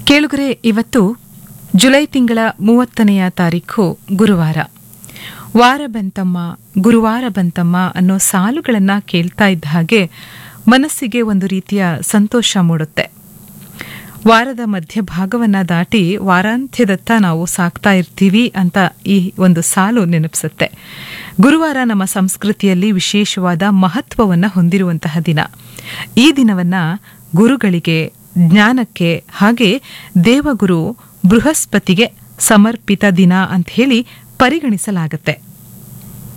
ಕೇಳುಗರೆ ಇವತ್ತು ಜುಲೈ ತಿಂಗಳ ಮೂವತ್ತನೆಯ ತಾರೀಖು ಗುರುವಾರ ವಾರ ಬಂತಮ್ಮ ಗುರುವಾರ ಬಂತಮ್ಮ ಅನ್ನೋ ಸಾಲುಗಳನ್ನ ಕೇಳ್ತಾ ಇದ್ದ ಹಾಗೆ ಮನಸ್ಸಿಗೆ ಒಂದು ರೀತಿಯ ಸಂತೋಷ ಮೂಡುತ್ತೆ ವಾರದ ಮಧ್ಯಭಾಗವನ್ನ ದಾಟಿ ವಾರಾಂತ್ಯದತ್ತ ನಾವು ಸಾಕ್ತಾ ಇರ್ತೀವಿ ಅಂತ ಈ ಒಂದು ಸಾಲು ನೆನಪಿಸುತ್ತೆ ಗುರುವಾರ ನಮ್ಮ ಸಂಸ್ಕೃತಿಯಲ್ಲಿ ವಿಶೇಷವಾದ ಮಹತ್ವವನ್ನ ಹೊಂದಿರುವಂತಹ ದಿನ ಈ ದಿನವನ್ನ ಗುರುಗಳಿಗೆ ಜ್ಞಾನಕ್ಕೆ ಹಾಗೆ ದೇವಗುರು ಬೃಹಸ್ಪತಿಗೆ ಸಮರ್ಪಿತ ದಿನ ಅಂತ ಹೇಳಿ ಪರಿಗಣಿಸಲಾಗುತ್ತೆ